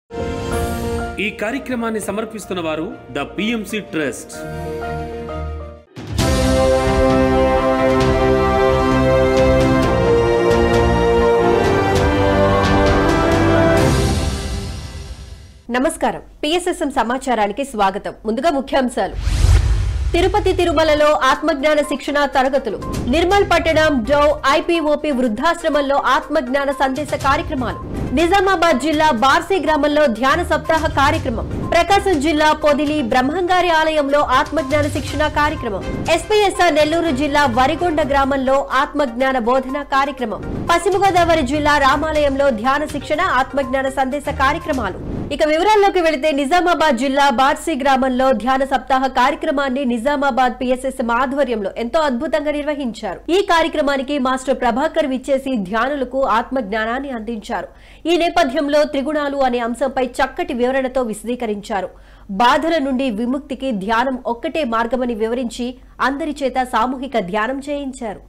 ఈ కార్యక్రమాన్ని సమర్పిస్తున్న వారు ద పిఎంసి ట్రస్ట్ నమస్కారం పిఎస్ఎస్ఎం సమాచారానికి స్వాగతం ముందుగా ముఖ్యాంశాలు తిరుపతి తిరుమలలో ఆత్మజ్ఞాన శిక్షణ తరగతులు నిర్మల్ పట్టణం డౌ ఐపీఓపి వృద్ధాశ్రమంలో ఆత్మజ్ఞాన సందేశ కార్యక్రమాలు నిజామాబాద్ జిల్లా బార్సీ గ్రామంలో ధ్యాన సప్తాహ కార్యక్రమం ప్రకాశం జిల్లా పొదిలి బ్రహ్మంగారి ఆలయంలో ఆత్మజ్ఞాన శిక్షణ కార్యక్రమం ఎస్పీఎస్ఆర్ నెల్లూరు జిల్లా వరిగొండ గ్రామంలో ఆత్మజ్ఞాన బోధన కార్యక్రమం పశ్చిమ గోదావరి జిల్లా రామాలయంలో ధ్యాన శిక్షణ ఆత్మజ్ఞాన సందేశ కార్యక్రమాలు ఇక వివరాల్లోకి వెళితే నిజామాబాద్ జిల్లా బార్సీ గ్రామంలో ధ్యాన సప్తాహ కార్యక్రమాన్ని నిజామాబాద్ పిఎస్ఎస్ ఆధ్వర్యంలో ఎంతో అద్భుతంగా నిర్వహించారు ఈ కార్యక్రమానికి మాస్టర్ ప్రభాకర్ విచ్చేసి ధ్యానులకు ఆత్మ జ్ఞానాన్ని అందించారు ఈ నేపథ్యంలో త్రిగుణాలు అనే అంశంపై చక్కటి వివరణతో విశదీకరించారు బాధల నుండి విముక్తికి ధ్యానం ఒక్కటే మార్గమని వివరించి అందరి చేత సామూహిక ధ్యానం చేయించారు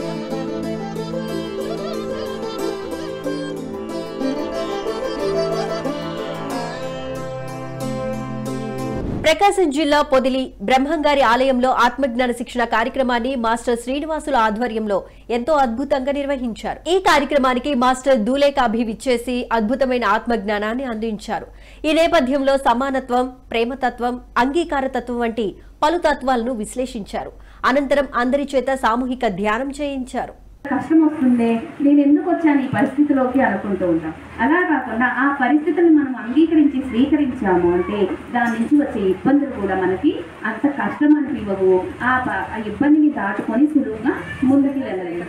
ప్రకాశం జిల్లా పొదిలి బ్రహ్మంగారి ఆలయంలో ఆత్మజ్ఞాన శిక్షణ కార్యక్రమాన్ని మాస్టర్ శ్రీనివాసుల ఆధ్వర్యంలో ఎంతో అద్భుతంగా నిర్వహించారు ఈ కార్యక్రమానికి మాస్టర్ దూలేకాభి విచ్చేసి అద్భుతమైన ఆత్మజ్ఞానాన్ని అందించారు ఈ నేపథ్యంలో సమానత్వం ప్రేమతత్వం అంగీకారతత్వం వంటి పలు తత్వాలను విశ్లేషించారు అనంతరం అందరి చేత సామూహిక ధ్యానం చేయించారు కష్టం వస్తుందే నేను ఎందుకు వచ్చాను ఈ పరిస్థితిలోకి అనుకుంటూ ఉంటాం అలా కాకుండా ఆ పరిస్థితిని మనం అంగీకరించి స్వీకరించాము అంటే దాని నుంచి వచ్చే ఇబ్బందులు కూడా మనకి అంత కష్టం అనిపించవు ఆ ప- ఆ ఇబ్బందిని దాటుకొని సులువుగా ముందుకు వెళ్ళలేదు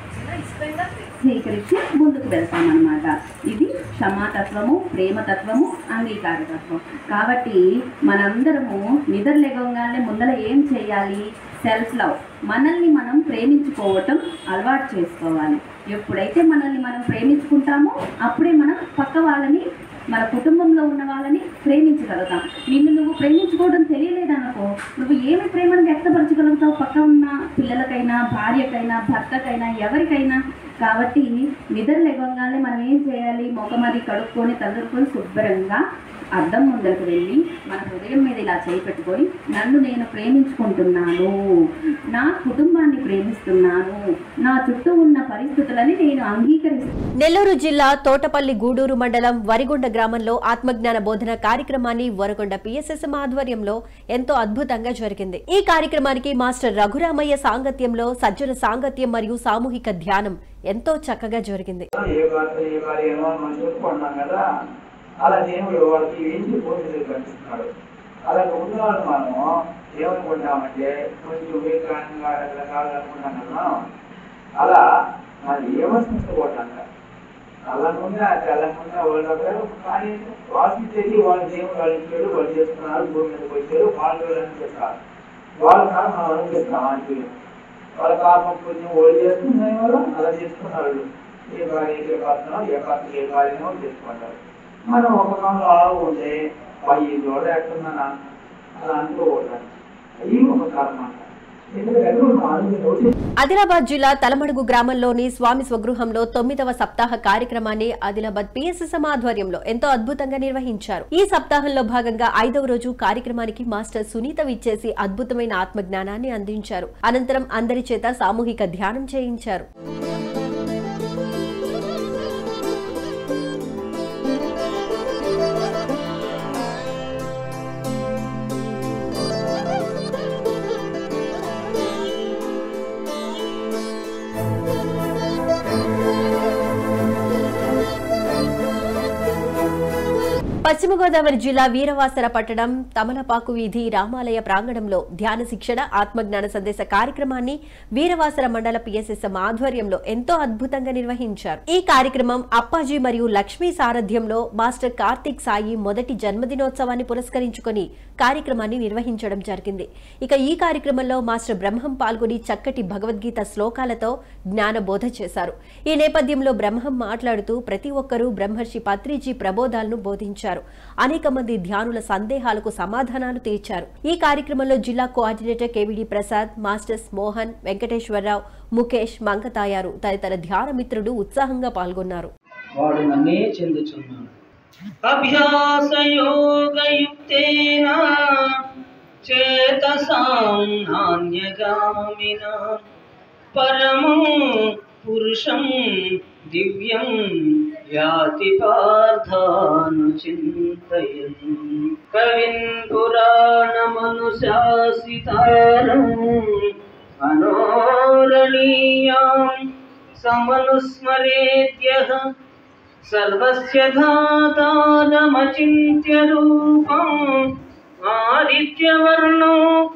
స్వీకరించి ముందుకు వెళ్తామన్నమాట ఇది క్షమాతత్వము ప్రేమతత్వము అంగీకారతత్వం కాబట్టి మనందరము నిద్రలేగంగానే ముందర ఏం చేయాలి సెల్ఫ్ లవ్ మనల్ని మనం ప్రేమించుకోవటం అలవాటు చేసుకోవాలి ఎప్పుడైతే మనల్ని మనం ప్రేమించుకుంటామో అప్పుడే మనం పక్క వాళ్ళని మన కుటుంబంలో ఉన్న వాళ్ళని ప్రేమించగలుగుతాం నిన్ను నువ్వు ప్రేమించుకోవడం తెలియలేదనుకో నువ్వు ఏమి ప్రేమను వ్యక్తపరచగలుగుతావు పక్క ఉన్న పిల్లలకైనా భార్యకైనా భర్తకైనా ఎవరికైనా కాబట్టి నిద్ర లేవగానే మనం ఏం చేయాలి ముఖం అది కడుక్కొని తదురుకొని శుభ్రంగా అద్దం ముందరకు వెళ్ళి మన హృదయం మీద ఇలా చేయి పెట్టుకొని నన్ను నేను ప్రేమించుకుంటున్నాను నా కుటుంబాన్ని ప్రేమిస్తున్నాను నా చుట్టూ ఉన్న పరిస్థితులని నేను అంగీకరిస్తున్నాను నెల్లూరు జిల్లా తోటపల్లి గూడూరు మండలం వరిగొండ గ్రామంలో ఆత్మజ్ఞాన బోధన కార్యక్రమాన్ని వరగొండ పిఎస్ఎస్ఎం ఆధ్వర్యంలో ఎంతో అద్భుతంగా జరిగింది ఈ కార్యక్రమానికి మాస్టర్ రఘురామయ్య సాంగత్యంలో సజ్జన సాంగత్యం మరియు సామూహిక ధ్యానం ఎంతో చక్కగా జరిగింది ఏ బాధ ఏ కార్యమో మనం చెప్పుకుంటున్నాం కదా అలా దేవుడు వాళ్ళకి ఏంటి పోటీలు కనిపిస్తున్నాడు అలా ఉన్నవాళ్ళు మనము ఏమనుకుంటామంటే కొంచెం వికారంగా రకరకాలు అనుకుంటాం కదా అలా మరి ఏమనుకుంటుకోవటం అల్లకుండా తెల్లకుండా వాళ్ళు కానీ వాళ్ళకి తెలియ వాళ్ళ దేవుడు వాళ్ళు ఇచ్చాడు వాళ్ళు చేస్తున్నారు భూమి మీదకి వచ్చారు వాళ్ళు వీళ్ళని చేస్తారు వాళ్ళ కాలం మనం అనుకుంటాం అంటే వాళ్ళ పాపం పుణ్యం వాళ్ళు చేస్తున్నాయి వాళ్ళు అలా చేసుకున్నారు ఏ కార్యం ఏ పడుతున్నాం ఏ పక్క ఏ కార్యమో చేసుకుంటారు మనం ఒక కాలంలో అలా ఉంటే అయ్యి చూడ ఎట్టున్నానా అలా అనుకోకూడదు అది ఒక కర్మ అంట ఎందుకంటే మనం అనుకుంటే ఆదిలాబాద్ జిల్లా తలమడుగు గ్రామంలోని స్వామి స్వగృహంలో తొమ్మిదవ సప్తాహ కార్యక్రమాన్ని ఆదిలాబాద్ పిఎస్ఎస్ఎం ఆధ్వర్యంలో ఎంతో అద్భుతంగా నిర్వహించారు ఈ సప్తాహంలో భాగంగా ఐదవ రోజు కార్యక్రమానికి మాస్టర్ సునీత విచ్చేసి అద్భుతమైన ఆత్మజ్ఞానాన్ని అందించారు అనంతరం అందరి చేత సామూహిక ధ్యానం చేయించారు పశ్చిమ గోదావరి జిల్లా వీరవాసర పట్టణం తమలపాకు వీధి రామాలయ ప్రాంగణంలో ధ్యాన శిక్షణ ఆత్మజ్ఞాన సందేశ కార్యక్రమాన్ని వీరవాసర మండల పిఎస్ఎస్ఎం ఆధ్వర్యంలో ఎంతో అద్భుతంగా నిర్వహించారు ఈ కార్యక్రమం అప్పాజీ మరియు లక్ష్మీ సారథ్యంలో మాస్టర్ కార్తిక్ సాయి మొదటి జన్మదినోత్సవాన్ని పురస్కరించుకొని కార్యక్రమాన్ని నిర్వహించడం జరిగింది ఇక ఈ కార్యక్రమంలో మాస్టర్ బ్రహ్మం పాల్గొని చక్కటి భగవద్గీత శ్లోకాలతో జ్ఞాన బోధ చేశారు ఈ నేపథ్యంలో బ్రహ్మం మాట్లాడుతూ ప్రతి ఒక్కరూ బ్రహ్మర్షి పత్రిజీ ప్రబోధాలను బోధించారు అనేక మంది ధ్యానుల సందేహాలకు సమాధానాలు తీర్చారు ఈ కార్యక్రమంలో జిల్లా coordinator KVD Prasad masters Mohan Venkateswararao Mukesh Mangatayaru తదితర ధ్యాన మిత్రులు ఉత్సాహంగా పాల్గొన్నారు వాడు నన్నే చెందుచున్నాడు अभ्यासयोगयुक्तेन चेतसां नान्यगामिना परमं पुरुषं दिव्यं याति पार्थानुचिन्तयन् कविन् पुराणमनुशासितारम् अनोरणीयां समनुस्मरेद्यः सर्वस्य धातारमचिन्त्य रूपम् ఆదిత్యవర్ణో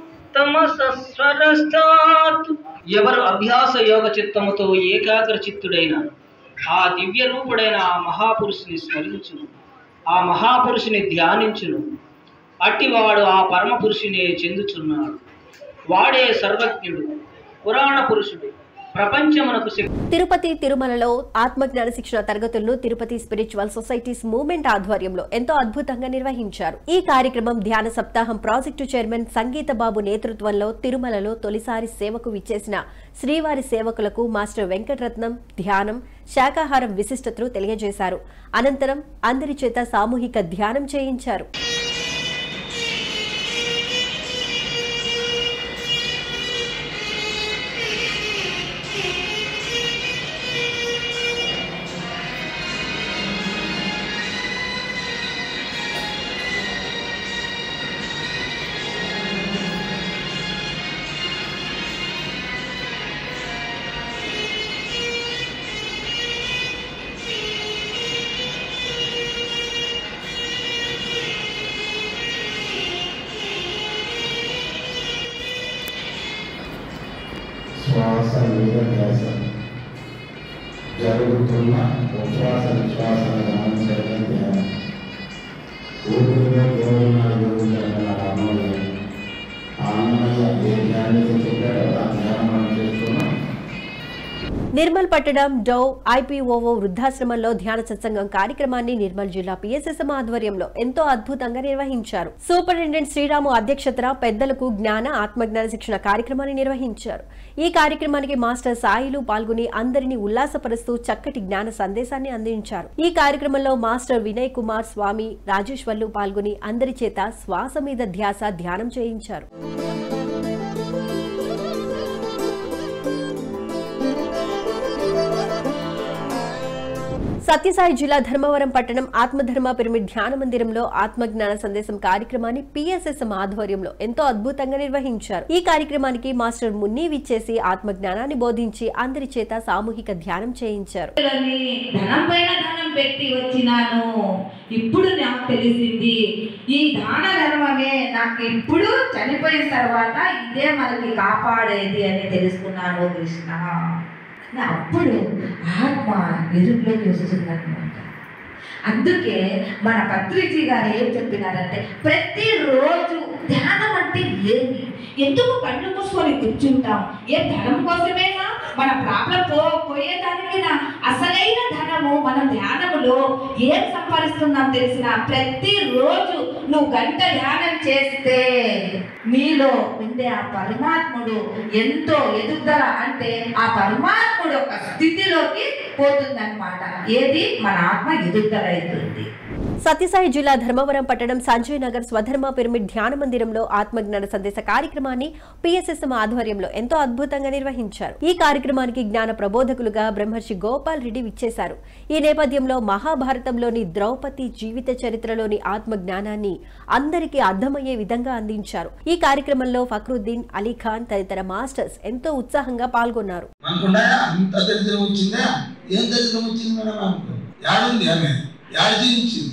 తమసస్వరస్తాత్ ఎవరు అభ్యాస యోగ చిత్తముతో ఏకాగ్ర చిత్తుడైన ఆ దివ్య రూపుడైన ఆ మహాపురుషుని స్మరించును ఆ మహాపురుషుని ధ్యానించును అట్టివాడు ఆ పరమ పురుషునే చెందుచున్నాడు వాడే సర్వజ్ఞుడు పురాణ పురుషుడు ప్రపంచమునకు శక్తి తిరుపతి తిరుమలలో ఆత్మజ్ఞాన శిక్షణ తరగతులను తిరుపతి స్పిరిచువల్ సొసైటీస్ మూవ్మెంట్ ఆధ్వర్యంలో ఎంతో అద్భుతంగా నిర్వహించారు ఈ కార్యక్రమం ధ్యాన సప్తాహం ప్రాజెక్టు చైర్మన్ సంగీత బాబు నేతృత్వంలో తిరుమలలో తొలిసారి సేవకు విచ్చేసిన శ్రీవారి సేవకులకు మాస్టర్ వెంకటరత్నం ధ్యానం శాకాహారం విశిష్టతను తెలియజేశారు అనంతరం అందరి చేత సామూహిక ధ్యానం చేయించారు శ్వాస నిరభ్యాసం జరుగుతున్న ఉచ్ఛ్వాస నిశ్వాసాల గమనించడం ధ్యానం ఊపిరిలో దేవుడున్న దేవుడు రామయ్య ఆనందంగా ఏ ధ్యానం చెప్పాడో ఆ ధ్యానం మనం చేస్తున్నాం నిర్మల్ పట్టణం డౌ ఐపీఓఓ వృద్ధాశ్రమంలో ధ్యాన సత్సంగం కార్యక్రమాన్ని నిర్మల్ జిల్లా పిఎస్ఎస్ఎం ఆధ్వర్యంలో ఎంతో అద్భుతంగా నిర్వహించారు సూపరింటెండెంట్ శ్రీరాము అధ్యక్షతన పెద్దలకు జ్ఞాన ఆత్మజ్ఞాన శిక్షణ కార్యక్రమాన్ని నిర్వహించారు ఈ కార్యక్రమానికి మాస్టర్ సాయిలు పాల్గొని అందరినీ ఉల్లాసపరుస్తూ చక్కటి జ్ఞాన సందేశాన్ని అందించారు ఈ కార్యక్రమంలో మాస్టర్ వినయ్ కుమార్ స్వామి రాజేశ్వర్లు పాల్గొని అందరి చేత శ్వాస మీద ధ్యాస ధ్యానం చేయించారు సత్యసాయి జిల్లా ధర్మవరం పట్టణం ఆత్మధర్మ పిరమిడ్ ధ్యాన మందిరంలో ఆత్మజ్ఞాన సందేశం కార్యక్రమాన్ని పిఎస్ఎస్ఎం ఆధ్వర్యంలో ఎంతో అద్భుతంగా నిర్వహించారు ఈ కార్యక్రమానికి మాస్టర్ మున్ని విచ్చేసి ఆత్మజ్ఞానాన్ని బోధించి అందరి చేత సామూహిక ధ్యానం చేయించారు అని ధనం పైన ధనం పెట్టి వచ్చినాను ఇప్పుడు నాకు తెలిసింది ఈ దాన ధర్మమే నాకు ఇప్పుడు చనిపోయిన తర్వాత ఇదే మనకి కాపాడేది అని తెలుసుకున్నాను కృష్ణ నా అప్పుడు ఆత్మ ఎరుపులోకి వస్తుందన్నమాట అందుకే మన పత్రిజీ గారు ఏం చెప్పినారంటే ప్రతిరోజు ధ్యానం అంటే ఏమి ఎందుకు కళ్ళు మూసుకొని కూర్చుంటాం ఏ ధనం కోసమేనా మన ప్రాబ్లం పో పోయేదానికైనా అసలైన ధనము మనం ధ్యానములో ఏం సంపాదిస్తున్నాం తెలిసిన ప్రతిరోజు నువ్వు గంట ధ్యానం చేస్తే నీలో ఉండే ఆ పరమాత్ముడు ఎంతో ఎదుగుదల అంటే ఆ పరమాత్ముడు ఒక స్థితిలోకి పోతుందన్నమాట ఏది మన ఆత్మ ఎదుగుదల అవుతుంది సత్యసాయి జిల్లా ధర్మవరం పట్టణం సంజయ్ నగర్ స్వధర్మ పిరమిడ్ ధ్యాన మందిరంలో ఆత్మజ్ఞాన సందేశ కార్యక్రమాన్ని పిఎస్ఎస్ఎం ఆధ్వర్యంలో ఎంతో అద్భుతంగా నిర్వహించారు ఈ కార్యక్రమానికి జ్ఞాన ప్రబోధకులుగా బ్రహ్మర్షి గోపాల్ రెడ్డి విచ్చేశారు ఈ నేపథ్యంలో మహాభారతంలోని ద్రౌపది జీవిత చరిత్రలోని ఆత్మ జ్ఞానాన్ని అందరికీ అర్థమయ్యే విధంగా అందించారు ఈ కార్యక్రమంలో ఫక్రుద్దీన్ అలీఖాన్ తదితర మాస్టర్స్ ఎంతో ఉత్సాహంగా పాల్గొన్నారు అనుకున్నా అంత దరిద్రం వచ్చిందా ఏం దరిద్రం వచ్చింది మనం అనుకో యాడుంది ఆమె యాడ జీవించింది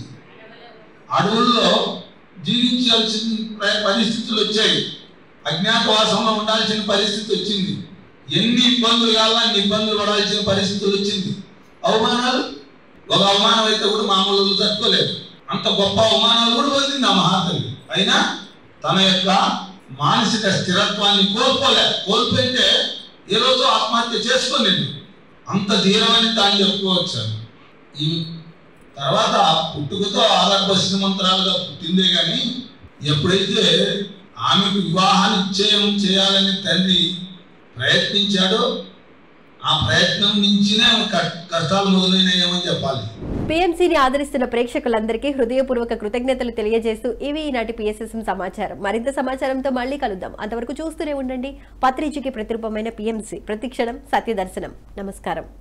అడవుల్లో జీవించాల్సిన ప- పరిస్థితులు వచ్చాయి అజ్ఞాతవాసంలో ఉండాల్సిన పరిస్థితి వచ్చింది ఎన్ని ఇబ్బందులు కావాలా అన్ని ఇబ్బందులు పడాల్సిన పరిస్థితులు వచ్చింది అవమానాలు ఒక అవమానం అయితే కూడా మామూలు తట్టుకోలేదు అంత గొప్ప అవమానాలు కూడా పొందింది ఆ మహాతల్లి అయినా తన యొక్క మానసిక స్థిరత్వాన్ని కోల్పోలే కోల్పోతే ఏ రోజు ఆత్మహత్య చేసుకోలేదు అంత ధీరమని తాను చెప్పుకోవచ్చు ఈ తర్వాత పుట్టుకతో ఆధార మంత్రాలుగా పుట్టిందే కానీ ఎప్పుడైతే ఆమెకు వివాహాన్ని నిశ్చయం చేయాలని తండ్రి ప్రయత్నించాడో ఆ ప్రయత్నం నుంచినే ఆమె కష్టాలు మొదలైనాయేమని చెప్పాలి పిఎంసీని ఆదరిస్తున్న ప్రేక్షకులందరికీ హృదయపూర్వక కృతజ్ఞతలు తెలియజేస్తూ ఇవి ఈనాటి పిఎస్ఎస్ఎం సమాచారం మరింత సమాచారంతో మళ్ళీ కలుద్దాం అంతవరకు చూస్తూనే ఉండండి పత్రిజీకి ప్రతిరూపమైన పిఎంసీ ప్రతిక్షణం సత్యదర్శనం నమస్కారం